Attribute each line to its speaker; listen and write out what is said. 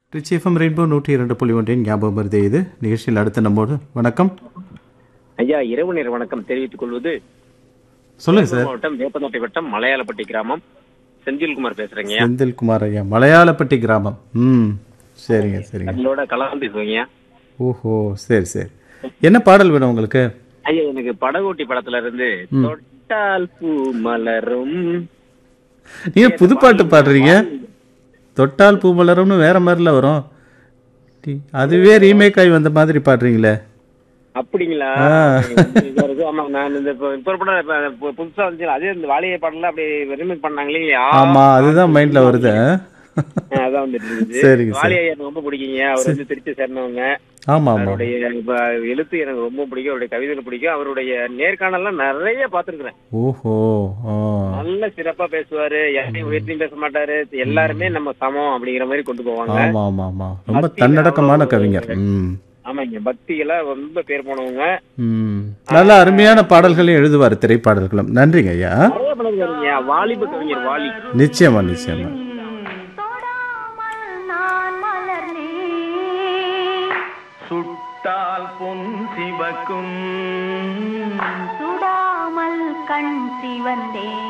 Speaker 1: Rich FM rainbow நூற்றி இரண்டு புள்ளி ஒன்றின் ஞாபகம் வருதே இது நிகழ்ச்சியில் அடுத்த நம்மோடு வணக்கம்
Speaker 2: ஐயா இரவு நேர வணக்கம் தெரிவித்துக் கொள்வது
Speaker 1: சொல்லுங்க சார்
Speaker 2: மாவட்டம் வேப்பந்தோட்டை வட்டம் மலையாளப்பட்டி கிராமம் செந்தில்குமார் பேசுறேங்க
Speaker 1: செந்தில்குமார் ஐயா மலையாளப்பட்டி கிராமம் ம் சரிங்க சரிங்க
Speaker 2: நம்மளோட கலந்து பேசுவீங்க
Speaker 1: ஓஹோ சரி சரி என்ன பாடல் வேணும் உங்களுக்கு
Speaker 2: ஐயா எனக்கு படகோட்டி படத்துல இருந்து தொட்டால் பூ மலரும்
Speaker 1: நீங்க புது பாட்டு பாடுறீங்க தொட்டால் பூ மலரும்னு வேற மாதிரில வரும் டி- அதுவே ரீமேக் ஆகி வந்த மாதிரி பாடுறீங்களே
Speaker 2: அப்படிங்களா இதா இருக்கு. ஆமா நான் இந்த இப்ப இப்ப படம் இப்ப பு- புதுசா வந்துச்சு அதே இந்த வாலிய பாடல அப்படி ரிமேக் பண்ணாங்க இல்லையா
Speaker 1: ஆமா அதுதான் மைண்ட்ல வருது
Speaker 2: ஆ, அதான் வந்துட்டு இருந்துச்சு
Speaker 1: சரிங்க சார்
Speaker 2: வாலியா எனக்கு ரொம்ப பிடிக்குங்க அவர் வந்து திருச்சி சேர்ந்தவங்க
Speaker 1: ஆமா ஆமா
Speaker 2: அவருடைய இப்ப எழுத்து எனக்கு ரொம்ப பிடிக்கும் அவருடைய கவிதைகள் பிடிக்கும் அவருடைய நேர்காணல்லாம் நிறைய பார்த்திருக்கிறேன்
Speaker 1: ஓஹோ ஆ
Speaker 2: நல்ல சிறப்பா பேசுவாரு யாரையும் உயர்த்தியும் பேச மாட்டாரு எல்லாருமே நம்ம சமம் அப்படிங்கிற மாதிரி கொண்டு போவாங்க
Speaker 1: ஆமா ஆமா ஆமா ரொம்ப தன்னடக்கமான கவிஞர் ம்
Speaker 2: ஆமாங்க பக்திகளா ரொம்ப பேர் போனவங்க
Speaker 1: ம் நல்ல அருமையான பாடல்களையும் எழுதுவார் திரைப்பாடல்களும் நன்றிங்க ஐயா
Speaker 2: நிறைய பண்ணிருக்காருங்க வாலிப கவிஞர் வாலி
Speaker 1: நிச்சயமா நிச்சயமா
Speaker 3: தொடாமல் நான் மலர்ந்தேன்
Speaker 4: சுட்டால் பொன் சிவக்கும்
Speaker 3: சுடாமல் கண் சிவந்தேன்